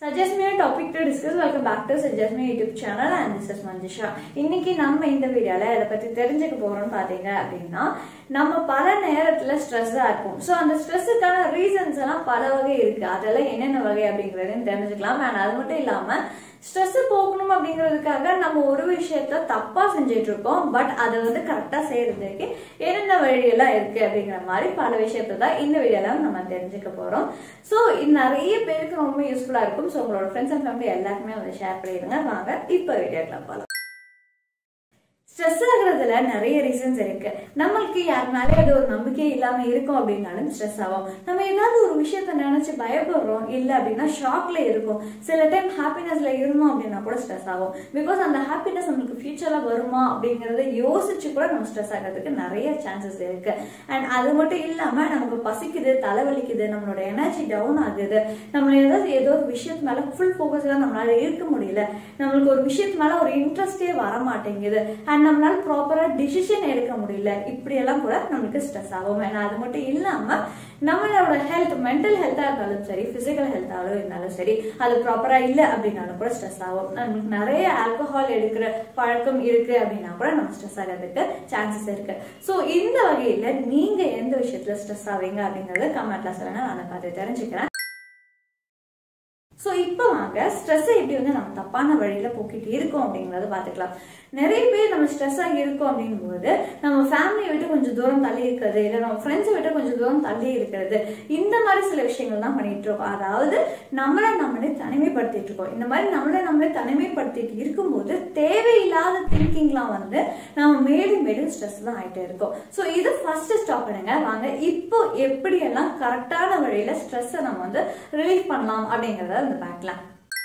Suggest me a topic to discuss. Welcome back to Suggest Me YouTube channel and this is Manjusha. இன்னைக்கு நம்ம இந்த வீடியோல எதை பத்தி தெரிஞ்சுக்க போறோம்னு பாத்தீங்க அப்படின்னா நம்ம பல நேரத்துல ஸ்ட்ரெஸ்ஸா இருப்போம் ஸோ அந்த ஸ்ட்ரெஸ்ஸுக்கான ரீசன்ஸ் எல்லாம் பல வகை இருக்கு அதெல்லாம் என்னென்ன வகை அப்படிங்கறதையும் தெரிஞ்சுக்கலாம் அண்ட் அது மட்டும் இல்லாம ஸ்ட்ரெஸ் போகணும் அப்படிங்கிறதுக்காக நம்ம ஒரு விஷயத்த தப்பா செஞ்சுட்டு இருக்கோம் பட் அதை வந்து கரெக்டா செய்யறதுக்கு என்னென்ன வழியெல்லாம் இருக்கு அப்படிங்கிற மாதிரி பல விஷயத்த தான் இந்த வீடியோல நம்ம தெரிஞ்சுக்க போறோம் ஸோ இது நிறைய பேருக்கு ரொம்ப யூஸ்ஃபுல்லா இருக்கும் ஸோ உங்களோட ஃப்ரெண்ட்ஸ் அண்ட் ஃபேமிலி எல்லாருக்குமே வந்து ஷேர் பண்ணிடுங்க வாங்க இப்போ வீடியோக்குள்ள போகலாம் ஸ்ட்ரெஸ் ஆகுறதுல நிறைய ரீசன்ஸ் இருக்கு நம்மளுக்கு யார் மேலே அது ஒரு நம்பிக்கை இல்லாம இருக்கும் அப்படின்னாலும் ஸ்ட்ரெஸ் ஆகும் நம்ம ஏதாவது ஒரு விஷயத்த நினைச்சு பயப்படுறோம் இல்ல அப்படின்னா ஷாக்ல இருக்கும் சில டைம் ஹாப்பினஸ்ல இருந்தோம் அப்படின்னா கூட ஸ்ட்ரெஸ் ஆகும் பிகாஸ் அந்த ஹாப்பினஸ் நம்மளுக்கு ஃபியூச்சர்ல வருமா அப்படிங்கறத யோசிச்சு கூட நம்ம ஸ்ட்ரெஸ் ஆகிறதுக்கு நிறைய சான்சஸ் இருக்கு அண்ட் அது மட்டும் இல்லாம நமக்கு பசிக்குது தலைவலிக்குது நம்மளோட எனர்ஜி டவுன் ஆகுது நம்ம ஏதாவது ஏதோ ஒரு விஷயத்து மேல ஃபுல் ஃபோக்கஸ்ல நம்மளால இருக்க முடியல நம்மளுக்கு ஒரு விஷயத்து மேல ஒரு இன்ட்ரெஸ்டே வர மாட்டேங்குது அண்ட் நம்மளால ப்ராப்பரா டிசிஷன் எடுக்க முடியல இப்படி எல்லாம் கூட நம்மளுக்கு ஸ்ட்ரெஸ் ஆகும் ஏன்னா அது மட்டும் இல்லாம நம்மளோட ஹெல்த் மென்டல் ஹெல்த்தா இருந்தாலும் சரி பிசிக்கல் ஹெல்த்தாலும் இருந்தாலும் சரி அது ப்ராப்பரா இல்ல அப்படின்னாலும் கூட ஸ்ட்ரெஸ் ஆகும் நம்மளுக்கு நிறைய ஆல்கஹால் எடுக்கிற பழக்கம் இருக்கு அப்படின்னா கூட நம்ம ஸ்ட்ரெஸ் ஆகிறதுக்கு சான்சஸ் இருக்கு ஸோ இந்த வகையில நீங்க எந்த விஷயத்துல ஸ்ட்ரெஸ் ஆவீங்க அப்படிங்கறத கமெண்ட்ல சொல்லுங்க நான் அதை பார்த்து தெரிஞ்சுக்கிறேன் ஸோ இப்போ வாங்க ஸ்ட்ரெஸ்ஸை எப்படி வந்து நம்ம தப்பான வழியில போக்கிட்டு இருக்கோம் அப்படிங்கறத பார்த்துக்கலாம் நிறைய பேர் நம்ம ஸ்ட்ரெஸ்ஸாக இருக்கோம் அப்படிங்கும்போது நம்ம ஃபேமிலியை விட்டு கொஞ்சம் தூரம் தள்ளி இருக்கிறது இல்லை நம்ம ஃப்ரெண்ட்ஸை விட்டு கொஞ்சம் தூரம் தள்ளி இருக்கிறது இந்த மாதிரி சில விஷயங்கள் தான் பண்ணிட்டு இருக்கோம் அதாவது நம்மளை நம்மளே தனிமைப்படுத்திட்டு இருக்கோம் இந்த மாதிரி நம்மளை நம்மளே தனிமைப்படுத்திட்டு இருக்கும்போது தேவையில்லாத திங்கிங்லாம் வந்து நம்ம மேலும் மேலும் ஸ்ட்ரெஸ் தான் ஆயிட்டே இருக்கோம் ஸோ இது ஃபர்ஸ்ட் ஸ்டாப் பண்ணுங்க வாங்க இப்போ எப்படியெல்லாம் கரெக்டான வழியில ஸ்ட்ரெஸ்ஸை நம்ம வந்து ரிலீஃப் பண்ணலாம் அப்படிங்கறத வந்து பார்க்கலாம்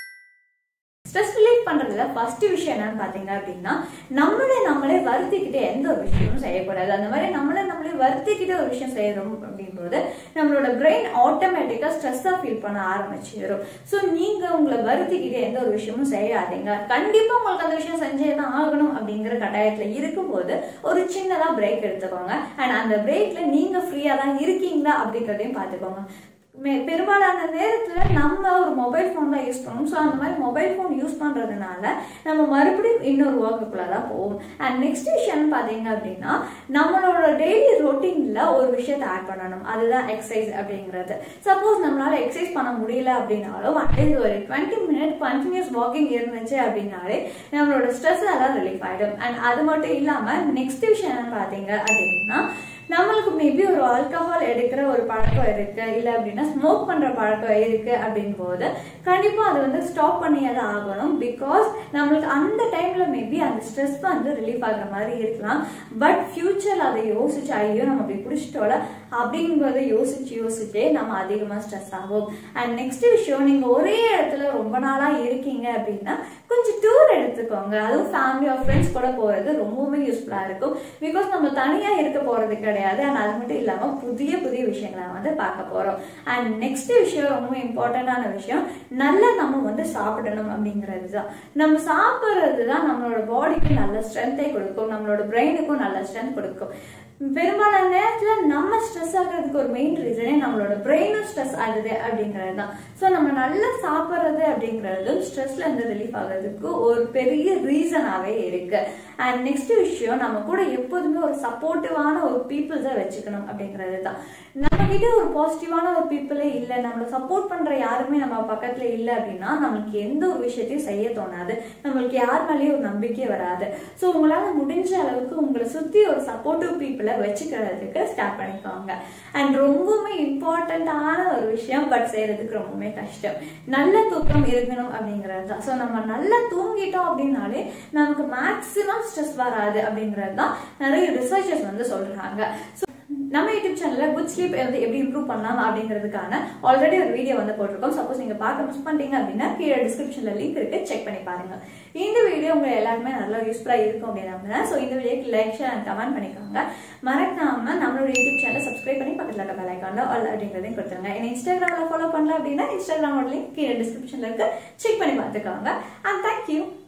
ஸ்ட்ரெஸ் ரிலீஃப் பண்றதுல ஃபர்ஸ்ட் விஷயம் என்னன்னு பாத்தீங்க அப்படின்னா நம்மளே நம்மளே வருத்திக்கிட்டே எந்த ஒரு விஷயமும் செய்யக்கூடாது அந்த மாதிரி நம்மளே நம்மளே வருத்திக்கிட்டே ஒரு விஷயம் செய்யறோம் அப்படிங்கும்போது நம்மளோட பிரெயின் ஆட்டோமேட்டிக்கா ஸ்ட்ரெஸ்ஸா ஃபீல் பண்ண ஆரம்பிச்சிடும் ஸோ நீங்க உங்களை வருத்திக்கிட்டே எந்த ஒரு விஷயமும் செய்யாதீங்க கண்டிப்பா உங்களுக்கு அந்த விஷயம் செஞ்சே தான் ஆகணும் அப்படிங்கிற கட்டாயத்துல இருக்கும்போது ஒரு சின்னதா பிரேக் எடுத்துக்கோங்க அண்ட் அந்த பிரேக்ல நீங்க ஃப்ரீயா தான் இருக்கீங்களா அப்படிங்கிறதையும் பாத்துக்கோங்க பெரும்பாலான நேரத்துல நம்ம ஒரு மொபைல் ஃபோன் தான் யூஸ் பண்ணுவோம் ஸோ அந்த மாதிரி மொபைல் ஃபோன் யூஸ் பண்றதுனால நம்ம மறுபடியும் இன்னொரு ஒர்க்குக்குள்ள தான் போவோம் அண்ட் நெக்ஸ்ட் விஷயம் பாத்தீங்க அப்படின்னா நம்மளோட டெய்லி ரொட்டீன்ல ஒரு விஷயத்தை ஆட் பண்ணணும் அதுதான் எக்ஸசைஸ் அப்படிங்கிறது சப்போஸ் நம்மளால எக்ஸசைஸ் பண்ண முடியல அப்படின்னாலும் அட்லீஸ்ட் ஒரு டுவெண்ட்டி மினிட் கண்டினியூஸ் வாக்கிங் இருந்துச்சு அப்படின்னாலே நம்மளோட ஸ்ட்ரெஸ் எல்லாம் ரிலீஃப் ஆயிடும் அண்ட் அது மட்டும் இல்லாம நெக்ஸ்ட் விஷயம் என்னன்னு பாத்தீங்க அப்படின்னா நம்மளுக்கு மேபி ஒரு ஆல்கஹால் எடுக்கிற ஒரு பழக்கம் இருக்கு இல்ல அப்படின்னா ஸ்மோக் பண்ற பழக்கம் இருக்கு அப்படின் போது கண்டிப்பா அது வந்து ஸ்டாப் பண்ணியாதான் ஆகணும் பிகாஸ் நம்மளுக்கு அந்த டைம்ல மேபி அந்த ஸ்ட்ரெஸ் வந்து ரிலீஃப் ஆகுற மாதிரி இருக்கலாம் பட் ஃபியூச்சர்ல அதை யோசிச்சு ஐயோ நம்ம அப்படி குடிச்சிட்டோல அப்படிங்கிறத யோசிச்சு யோசிச்சே நம்ம அதிகமா ஸ்ட்ரெஸ் ஆகும் அண்ட் நெக்ஸ்ட் விஷயம் நீங்க ஒரே இடத்துல ரொம்ப நாளா இருக்கீங்க அப்படின்னா கொஞ்சம் டூர் எடுத்துக்கோங்க அதுவும் ஃபேமிலி ஆஃப் ஃப்ரெண்ட்ஸ் கூட போறது ரொம்பவுமே யூஸ்ஃபுல்லா இருக்கும் பிகாஸ் நம்ம தனியா இருக்க போறது கிடையாது அண்ட் அது மட்டும் இல்லாம புதிய புதிய விஷயங்களை வந்து பார்க்க போறோம் அண்ட் நெக்ஸ்ட் விஷயம் ரொம்ப இம்பார்ட்டன்டான விஷயம் நல்லா நம்ம வந்து சாப்பிடணும் அப்படிங்கிறது தான் நம்ம சாப்பிட்றது தான் நம்மளோட பாடிக்கு நல்ல ஸ்ட்ரென்த்தை கொடுக்கும் நம்மளோட பிரெயினுக்கும் நல்ல ஸ்ட்ரென்த் கொடுக்கும் பெரும்பாலான நேரத்துல நம்ம ஸ்ட்ரெஸ் ஆகிறதுக்கு ஒரு மெயின் ரீசனே நம்மளோட பிரெயினும் ஸ்ட்ரெஸ் ஆகுது அப்படிங்கிறது தான் ஸோ நம்ம நல்லா சாப்பிட்றது அப்படிங்கிறதும் ஸ்ட்ரெஸ்ல இருந்து ரிலீஃப் ஆகிறதுக்கு ஒரு பெரிய ரீசனாவே இருக்கு அண்ட் நெக்ஸ்ட் விஷயம் நம்ம கூட எப்போதுமே ஒரு சப்போர்ட்டிவான ஒரு பீப்புள்ஸை வச்சுக்கணும் அப்படிங்கிறது தான் நம்ம கிட்ட ஒரு பாசிட்டிவான ஒரு பீப்புளே இல்லை நம்மளை சப்போர்ட் பண்ற யாருமே நம்ம பக்கத்துல இல்லை அப்படின்னா நம்மளுக்கு எந்த ஒரு விஷயத்தையும் செய்ய தோணாது நம்மளுக்கு யார் மேலேயும் ஒரு நம்பிக்கை வராது ஸோ உங்களால முடிஞ்ச அளவுக்கு உங்களை சுத்தி ஒரு சப்போர்ட்டிவ் பீப்புளை வச்சுக்கிறதுக்கு ஸ்டார்ட் பண்ணிக்கோங்க அண்ட் ரொம்பவுமே இம்பார்ட்டண்ட்டான ஒரு விஷயம் பட் செய்யறதுக்கு ரொம்பவுமே கஷ்டம் நல்ல தூக்கம் இருக்கணும் அப்படிங்கிறது தான் ஸோ நம்ம நல்லா தூங்கிட்டோம் அப்படின்னாலே நமக்கு மேக்சிமம் ஸ்ட்ரெஸ் வராது அப்படிங்கிறது தான் நிறைய ரிசர்ச்சர்ஸ் வந்து சொல்றாங்க ஸோ நம்ம யூடியூப் சேனல்ல குட் ஸ்லீப் வந்து எப்படி இம்ப்ரூவ் பண்ணலாம் அப்படிங்கிறதுக்கான ஆல்ரெடி ஒரு வீடியோ வந்து போட்டிருக்கோம் சப்போஸ் நீங்க பார்க்க மிஸ் பண்ணிட்டீங்க அப்படின்னா கீழே டிஸ்கிரிப்ஷன்ல லிங்க் இருக்கு செக் பண்ணி பாருங்க இந்த வீடியோ உங்க எல்லாருமே நல்லா யூஸ்ஃபுல்லா இருக்கும் அப்படின்னு நம்புறேன் ஸோ இந்த வீடியோக்கு லைக் ஷேர் அண்ட் கமெண்ட் பண்ணிக்கோங்க மறக்காம நம்மளோட யூடியூப் சேனல் சப்ஸ்கிரைப் பண்ணி பக்கத்தில் இருக்க பெல் ஐக்கான்ல ஆல் அப்படிங்கிறதையும் கொடுத்துருங்க என்ன இன்ஸ்டாகிராம்ல ஃபாலோ பண்ணல அப்படின்னா இன்ஸ்டாகிராமோட லிங்க் கீழே டிஸ்கிரிப்ஷன்ல இருக்கு செக் பண்ணி பார்த்துக்கோங்க அண்ட் தேங்க்யூ